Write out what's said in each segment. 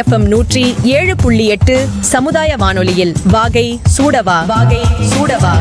FM நூற்றி ஏழு புள்ளி எட்டு சமுதாய வானொலியில் வாகை சூடவா வாகை சூடவா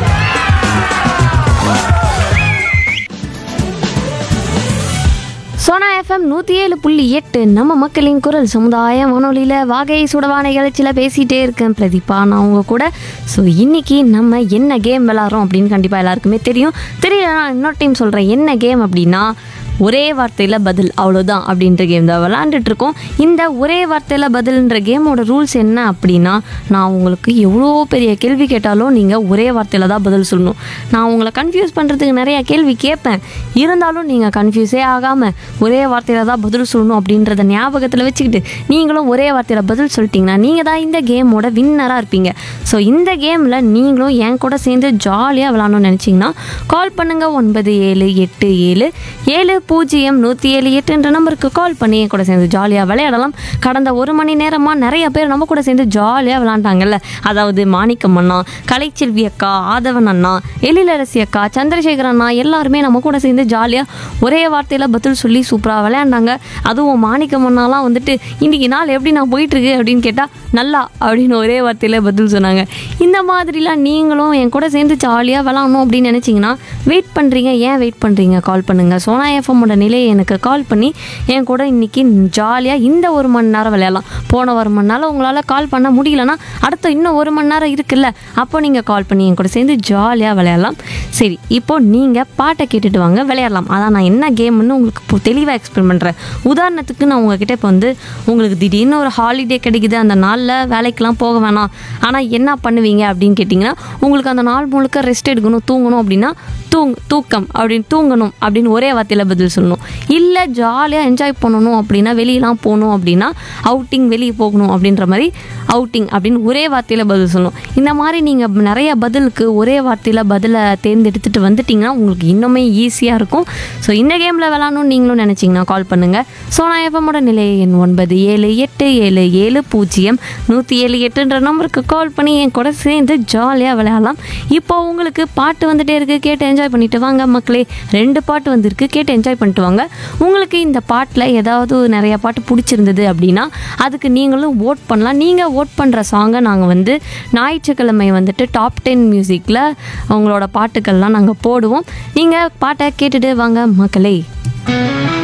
சோனா எஃப்எம் நூற்றி ஏழு புள்ளி எட்டு நம்ம மக்களின் குரல் சமுதாய வானொலியில் வாகை சுடவா நிகழ்ச்சியில் பேசிகிட்டே இருக்கேன் பிரதீபா நான் உங்க கூட ஸோ இன்னைக்கு நம்ம என்ன கேம் விளாட்றோம் அப்படின்னு கண்டிப்பாக எல்லாருக்குமே தெரியும் தெரியலனா இன்னொரு டைம் சொல்கிறேன் என்ன கேம் அப்படின்னா ஒரே வார்த்தையில் பதில் அவ்வளோதான் அப்படின்ற கேம் தான் விளாண்டுட்டு இருக்கோம் இந்த ஒரே வார்த்தையில் பதில்ன்ற கேமோட ரூல்ஸ் என்ன அப்படின்னா நான் உங்களுக்கு எவ்வளோ பெரிய கேள்வி கேட்டாலும் நீங்கள் ஒரே வார்த்தையில் தான் பதில் சொல்லணும் நான் உங்களை கன்ஃபியூஸ் பண்ணுறதுக்கு நிறைய கேள்வி கேட்பேன் இருந்தாலும் நீங்கள் கன்ஃபியூஸே ஆகாமல் ஒரே வார்த்தையில் தான் பதில் சொல்லணும் அப்படின்றத ஞாபகத்தில் வச்சுக்கிட்டு நீங்களும் ஒரே வார்த்தையில் பதில் சொல்லிட்டீங்கன்னா நீங்கள் தான் இந்த கேமோட வின்னராக இருப்பீங்க ஸோ இந்த கேமில் நீங்களும் என் கூட சேர்ந்து ஜாலியாக விளாடணும்னு நினச்சிங்கன்னா கால் பண்ணுங்கள் ஒன்பது ஏழு எட்டு ஏழு ஏழு பூஜ்ஜியம் நூற்றி ஏழு எட்டுன்ற நம்பருக்கு கால் பண்ணி என் கூட சேர்ந்து ஜாலியாக விளையாடலாம் கடந்த ஒரு மணி நேரமாக நிறைய பேர் நம்ம கூட சேர்ந்து ஜாலியாக விளாண்டாங்கல்ல அதாவது மாணிக்கம் அண்ணா கலைச்செல்வி அக்கா ஆதவன் அண்ணா எழிலரசி அக்கா சந்திரசேகர் அண்ணா எல்லாருமே நம்ம கூட சேர்ந்து ஜாலியாக ஒரே வார்த்தையில் பதில் சொல்லி சூப்பராக விளையாண்டாங்க அதுவும் மாணிக்கம் அண்ணாலாம் வந்துட்டு இன்னைக்கு நாள் எப்படி நான் போயிட்டுருக்கு அப்படின்னு கேட்டால் நல்லா அப்படின்னு ஒரே வார்த்தையில் பதில் சொன்னாங்க இந்த மாதிரிலாம் நீங்களும் என் கூட சேர்ந்து ஜாலியாக விளாடணும் அப்படின்னு நினச்சிங்கன்னா வெயிட் பண்ணுறீங்க ஏன் வெயிட் பண்ணுறீங்க கால் பண்ணுங்கள் சோனா எஃப்எம்மோட நிலையை எனக்கு கால் பண்ணி என் கூட இன்னைக்கு ஜாலியாக இந்த ஒரு மணி நேரம் விளையாடலாம் போன ஒரு மணி நேரம் உங்களால் கால் பண்ண முடியலன்னா அடுத்த இன்னும் ஒரு மணி நேரம் இருக்குல்ல அப்போ நீங்கள் கால் பண்ணி என் கூட சேர்ந்து ஜாலியாக விளையாடலாம் சரி இப்போ நீங்கள் பாட்டை கேட்டுட்டு வாங்க விளையாடலாம் அதான் நான் என்ன கேம்னு உங்களுக்கு இப்போ தெளிவாக எக்ஸ்பிளைன் பண்ணுறேன் உதாரணத்துக்கு நான் உங்ககிட்ட இப்போ வந்து உங்களுக்கு திடீர்னு ஒரு ஹாலிடே கிடைக்குது அந்த நாளில் வேலைக்கெலாம் போக வேணாம் ஆனால் என்ன பண்ணுவீங்க அப்படின்னு கேட்டிங்கன்னா உங்களுக்கு அந்த நாள் முழுக்க ரெஸ்ட் எடுக்கணும் தூங்கணும் அப்படின்னா தூங் தூக்கம் அப்படின்னு தூங்கணும் அப்படின்னு ஒரே வார்த்தையில் பதில் சொல்லணும் இல்லை ஜாலியாக என்ஜாய் பண்ணணும் அப்படின்னா வெளியெலாம் போகணும் அப்படின்னா அவுட்டிங் வெளியே போகணும் அப்படின்ற மாதிரி அவுட்டிங் அப்படின்னு ஒரே வார்த்தையில் பதில் சொல்லணும் இந்த மாதிரி நீங்கள் நிறைய பதிலுக்கு ஒரே வார்த்தையில் பதிலை தேர்ந்தெடுத்துட்டு வந்துட்டிங்கன்னா உங்களுக்கு இன்னுமே ஈஸியாக இருக்கும் ஸோ இந்த கேமில் விளாடணும்னு நீங்களும் நினச்சிங்கன்னா கால் பண்ணுங்கள் சோனா எஃப்எம்மோட நிலைய எண் ஒன்பது ஏழு எட்டு ஏழு ஏழு பூஜ்ஜியம் நூற்றி ஏழு எட்டுன்ற நம்பருக்கு கால் பண்ணி என் கூட சேர்ந்து ஜாலியாக விளையாடலாம் இப்போ உங்களுக்கு பாட்டு வந்துட்டே இருக்குது கேட்டு என்ஜாய் பண்ணிட்டு வாங்க மக்களே ரெண்டு பாட்டு வந்திருக்கு கேட்டு என்ஜாய் பண்ணிட்டு வாங்க உங்களுக்கு இந்த பாட்டில் ஏதாவது நிறைய பாட்டு பிடிச்சிருந்தது அப்படின்னா அதுக்கு நீங்களும் ஓட் பண்ணலாம் நீங்கள் ஓட் பண்ணுற சாங்கை நாங்கள் வந்து ஞாயிற்றுக்கிழமை வந்துட்டு டாப் டென் மியூசிக்கில் உங்களோட பாட்டுக்கள்லாம் நாங்கள் போடுவோம் நீங்கள் பாட்டை கேட்டுட்டு வாங்க மக்களே